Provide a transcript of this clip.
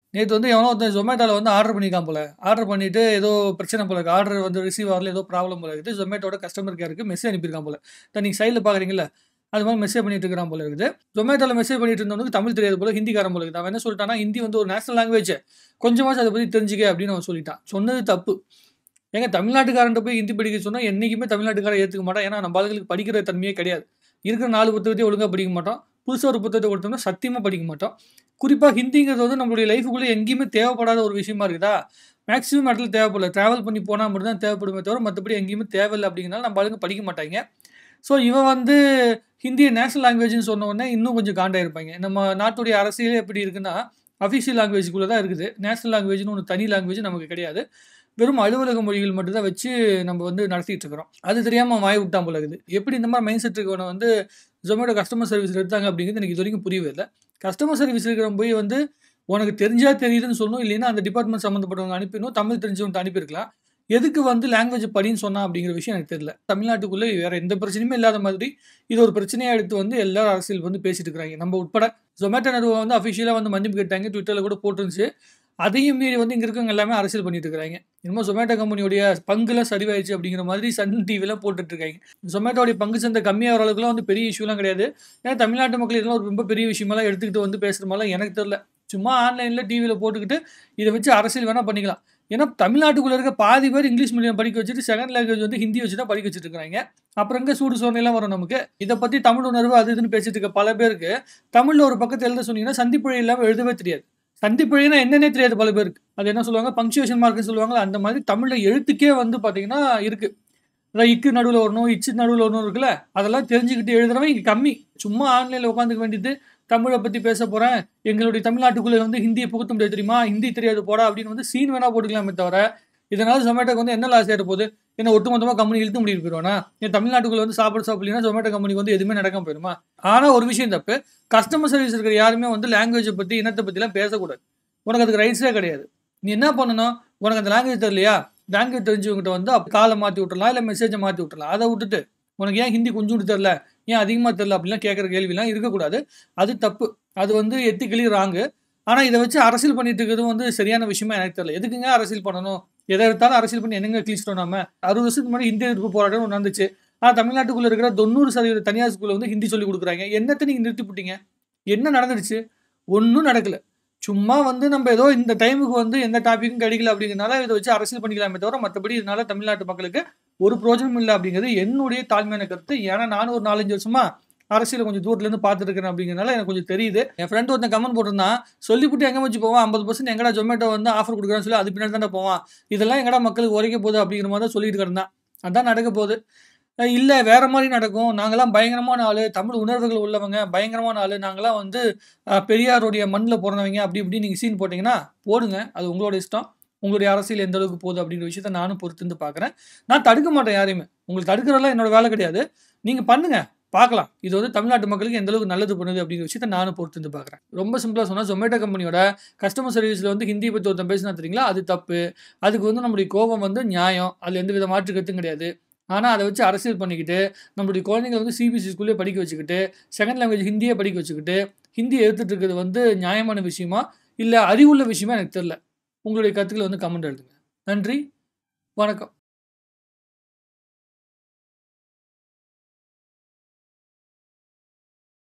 நேற்று வந்து எவனோ ஒருத்தன் ஜொமேட்டோவில் வந்து ஆர்டர் பண்ணியிருக்கான் போல ஆர்டர் பண்ணிட்டு ஏதோ பிரச்சனை போல இருக்கு ஆர்டர் வந்து ரிசீவ் ஆகல ஏதோ ப்ராப்ளம் போல இருக்குது ஜொமேட்டோட கஸ்டமர் கேருக்கு மெசேஜ் அனுப்பியிருக்கான் போல தான் நீங்கள் சைடில் பார்க்குறீங்களா அது மாதிரி மெசேஜ் பண்ணிட்டு இருக்கிறான் போல இருக்குது ஜொமேட்டோவில் மெசேஜ் பண்ணிட்டு இருந்தவனுக்கு தமிழ் தெரியாது போல ஹிந்திக்காரன் போல இருக்குது அவன் என்ன சொல்லிட்டானா ஹிந்தி வந்து ஒரு நேஷனல் லாங்குவேஜ் கொஞ்சமாச்சும் அதை பற்றி தெரிஞ்சுக்க அப்படின்னு அவன் சொல்லிட்டான் சொன்னது தப்பு ஏங்க தமிழ்நாட்டுக்காரன்ட்ட போய் ஹிந்தி படிக்க சொன்னால் என்றைக்குமே தமிழ்நாட்டுக்காரன் ஏற்றுக்க மாட்டான் ஏன்னா நம்ம ஆளுங்களுக்கு படிக்கிற தன்மையே கிடையாது இருக்கிற நாலு புத்தகத்தையும் ஒழுங்காக படிக்க மாட்டோம் புதுசாக ஒரு புத்தகத்தை கொடுத்தோம்னா சத்தியமாக படிக்க மாட்டோம் குறிப்பாக ஹிந்திங்கிறது வந்து நம்மளுடைய லைஃபுக்குள்ளே எங்கேயுமே தேவைப்படாத ஒரு விஷயமா இருக்குதா மேக்ஸிமம் இடத்துல தேவைப்படல ட்ராவல் பண்ணி போனால் மட்டும் தான் தேவைப்படுமே தவிர மற்றபடி எங்கேயுமே தேவையில்லை அப்படிங்கிறனால நம்ம ஆளுங்க படிக்க மாட்டாங்க ஸோ இவன் வந்து ஹிந்தியை நேஷனல் லாங்குவேஜ்னு சொன்ன உடனே இன்னும் கொஞ்சம் காண்டாயிருப்பாங்க நம்ம நாட்டுடைய அரசியலே எப்படி இருக்குன்னா அஃபிஷியல் லாங்குவேஜுக்குள்ளே தான் இருக்குது நேஷனல் லாங்குவேஜ்னு ஒன்று தனி லாங்குவேஜ் நமக்கு கிடையாது வெறும் அலுவலக மொழிகள் மட்டும் தான் வச்சு நம்ம வந்து நடத்திட்டு இருக்கிறோம் அது தெரியாமல் வாய் விட்டான் போல இருக்குது எப்படி இந்த மாதிரி மைண்ட் செட் இருக்கவனை வந்து ஜொமேட்டோ கஸ்டமர் சர்வீஸ் எடுத்தாங்க அப்படிங்கிறது எனக்கு இது வரைக்கும் புரியவே இல்லை கஸ்டமர் சர்வீஸ் இருக்கிறவங்க போய் வந்து உனக்கு தெரிஞ்சா தெரியுதுன்னு சொல்லணும் இல்லைன்னா அந்த டிபார்ட்மெண்ட் சம்மந்தப்பட்டவங்க அனுப்பிடணும் தமிழ் தெரிஞ்சவங்க அனுப்பியிருக்கலாம் எதுக்கு வந்து லாங்குவேஜ் படின்னு சொன்னா அப்படிங்கிற விஷயம் எனக்கு தெரியல தமிழ்நாட்டுக்குள்ளே வேற எந்த பிரச்சனையுமே இல்லாத மாதிரி இது ஒரு பிரச்சனையாக எடுத்து வந்து எல்லாரும் அரசியல் வந்து பேசிட்டு இருக்கிறாங்க நம்ம உட்பட ஜொமேட்டோ நிறுவனம் வந்து அஃபிஷியலாக வந்து மன்னிப்பு கேட்டாங்க ட்விட்டரில் கூட போட்டுருந்துச்சு அதையும் மீறி வந்து இங்கே இருக்கவங்க எல்லாமே அரசியல் பண்ணிட்டு இருக்காங்க இன்னமும் ஜொமேட்டோ கம்பெனியோடைய பங்குலாம் சரிவாயிடுச்சு அப்படிங்கிற மாதிரி சன் டிவிலாம் போட்டுட்டு இருக்காங்க ஜொமேட்டோடைய பங்கு சந்தை கம்மியாகிற அளவுக்குலாம் வந்து பெரிய இஷ்யூலாம் கிடையாது ஏன்னா தமிழ்நாட்டு மக்கள் இதெல்லாம் ஒரு ரொம்ப பெரிய விஷயமெல்லாம் எடுத்துக்கிட்டு வந்து பேசுகிற மாதிரிலாம் எனக்கு தெரில சும்மா ஆன்லைனில் டிவியில் போட்டுக்கிட்டு இதை வச்சு அரசியல் வேணால் பண்ணிக்கலாம் ஏன்னா தமிழ்நாட்டுக்குள்ளே இருக்க பாதி பேர் இங்கிலீஷ் மீடியம் படிக்க வச்சுட்டு செகண்ட் லாங்குவேஜ் வந்து ஹிந்தி வச்சு தான் படிக்க வச்சுட்டு இருக்காங்க அப்புறம் எங்கே சூடு சோர்னையெல்லாம் வரும் நமக்கு இதை பற்றி தமிழ் உணர்வு அது இதுன்னு பேசிட்டு இருக்க பல பேருக்கு தமிழில் ஒரு பக்கத்தை எழுத சொன்னீங்கன்னா சந்திப்புழை இல்லாமல் எழுதவே தெரியாது சந்திப்புழைனா என்னன்னே தெரியாது பல பேருக்கு அது என்ன சொல்லுவாங்க பங்க்சுவேஷன் மார்க்னு சொல்லுவாங்க அந்த மாதிரி தமிழில் எழுத்துக்கே வந்து பார்த்தீங்கன்னா இருக்குது அதான் இக்கு நடுவில் வரணும் இச்சு நடுவில் வரணும் இருக்குல்ல அதெல்லாம் தெரிஞ்சுக்கிட்டு எழுதுறவன் இங்கே கம்மி சும்மா ஆன்லைனில் உட்காந்துக்க வேண்டியது தமிழை பற்றி பேச போகிறேன் எங்களுடைய தமிழ்நாட்டுக்குள்ளே வந்து ஹிந்தியை புகுத்த முடியாது தெரியுமா ஹிந்தி தெரியாது போடா அப்படின்னு வந்து சீன் வேணா போட்டுக்கலாமே தவிர இதனால ஜொமேட்டோக்கு வந்து என்ன லாஸ் ஆகிட போகுது என்ன ஒட்டுமொத்தமாக கம்பெனி இழுத்து முடிவு போயிடுவானா என் தமிழ்நாட்டுக்குள்ள வந்து சாப்பிட சாப்பிடலாம் ஜொமேட்டோ கம்பெனிக்கு வந்து எதுவுமே நடக்காம போயிடுமா ஆனால் ஒரு விஷயம் தப்பு கஸ்டமர் சர்வீஸ் இருக்கிற யாருமே வந்து லாங்குவேஜை பற்றி இனத்தை பற்றிலாம் பேசக்கூடாது உனக்கு அதுக்கு ரைட்ஸே கிடையாது நீ என்ன பண்ணணும் உனக்கு அந்த லாங்குவேஜ் தெரியலையா லாங்குவேஜ் தெரிஞ்சவங்ககிட்ட வந்து அப்போ காலை மாற்றி விட்டுறலாம் இல்லை மெசேஜை மாற்றி விட்டுறலாம் அதை விட்டுட்டு உனக்கு ஏன் ஹிந்தி கொஞ்சோண்டு தெரில ஏன் அதிகமாக தெரில அப்படிலாம் கேட்குற கேள்விலாம் இருக்கக்கூடாது அது தப்பு அது வந்து எத்திக்கலி ராங்கு ஆனால் இதை வச்சு அரசியல் பண்ணிட்டு இருக்கிறதும் வந்து சரியான விஷயமா எனக்கு தெரியல எதுக்குங்க அரசியல் பண்ணணும் எதை எடுத்தாலும் அரசியல் பண்ணி என்னங்க கிழிச்சிட்டோம் நம்ம அறுபது வருஷத்துக்கு முன்னாடி ஹிந்தி எதிர்ப்பு போராட்டம் ஒன்று நடந்துச்சு ஆனால் தமிழ்நாட்டுக்குள்ள இருக்கிற தொண்ணூறு சதவீத தனியார் ஸ்கூலில் வந்து ஹிந்தி சொல்லி கொடுக்குறாங்க என்னத்தை நீங்கள் நிறுத்தி போட்டீங்க என்ன நடந்துடுச்சு ஒன்றும் நடக்கல சும்மா வந்து நம்ம ஏதோ இந்த டைமுக்கு வந்து எந்த டாப்பிக்கும் கிடைக்கல அப்படிங்கிறனால இதை வச்சு அரசியல் பண்ணிக்கலாமே தவிர மற்றபடி இதனால தமிழ்நாட்டு மக்களுக்கு ஒரு பிரோஜனம் இல்லை அப்படிங்கிறது என்னுடைய தாழ்மையான கருத்து ஏன்னா நானும் ஒரு நாலஞ்சு வருஷமா அரசியல் கொஞ்சம் தூரத்துலேருந்து பார்த்துட்டு இருக்கிறேன் அப்படிங்கிறனால எனக்கு கொஞ்சம் தெரியுது என் ஃப்ரெண்ட் ஒருத்தன் கமெண்ட் போட்டிருந்தான் சொல்லிவிட்டு எங்கே வச்சு போவான் ஐம்பது பர்சன்ட் எங்கடா ஜொமேட்டோ வந்து ஆஃபர் கொடுக்குறான்னு சொல்லி அது பின்னாடி தானே போவான் இதெல்லாம் எங்கடா மக்களுக்கு உரைக்க போகுது அப்படிங்கிற மாதிரி தான் சொல்லிட்டு கிடந்தான் அதான் நடக்க போகுது இல்லை வேற மாதிரி நடக்கும் நாங்களாம் பயங்கரமான ஆள் தமிழ் உணர்வுகள் உள்ளவங்க பயங்கரமான ஆள் நாங்களாம் வந்து பெரியாருடைய மண்ணில் பிறந்தவங்க அப்படி இப்படி நீங்கள் சீன் போட்டிங்கன்னா போடுங்க அது உங்களோட இஷ்டம் உங்களுடைய அரசியல் எந்த அளவுக்கு போகுது அப்படிங்கிற விஷயத்த நானும் பொறுத்திருந்து பார்க்குறேன் நான் தடுக்க மாட்டேன் யாரையுமே உங்களுக்கு தடுக்கிறதெல்லாம் என்னோட வேலை கிடையாது நீங்கள் பண்ணுங்க பார்க்கலாம் இது வந்து தமிழ்நாட்டு மக்களுக்கு எந்த அளவுக்கு நல்லது பண்ணுது அப்படிங்கிற விஷயத்த நானும் பொறுத்திருந்து பார்க்குறேன் ரொம்ப சிம்பிளாக சொன்னால் ஜொமேட்டோ கம்பெனியோட கஸ்டமர் சர்வீஸில் வந்து ஹிந்தி பற்றி ஒருத்தன் பேசினா தெரியுங்களா அது தப்பு அதுக்கு வந்து நம்மளுடைய கோபம் வந்து நியாயம் அதில் எந்த வித மாற்று கருத்தும் கிடையாது ஆனால் அதை வச்சு அரசியல் பண்ணிக்கிட்டு நம்மளுடைய குழந்தைங்களை வந்து சிபிஎஸ்சி ஸ்கூல்லே படிக்க வச்சுக்கிட்டு செகண்ட் லாங்குவேஜ் ஹிந்தியே படிக்க வச்சுக்கிட்டு ஹிந்தியை எடுத்துகிட்டு இருக்கிறது வந்து நியாயமான விஷயமா இல்லை அறிவுள்ள விஷயமா எனக்கு தெரில உங்களுடைய கருத்துக்களை வந்து கமெண்ட் எழுதுங்க நன்றி வணக்கம்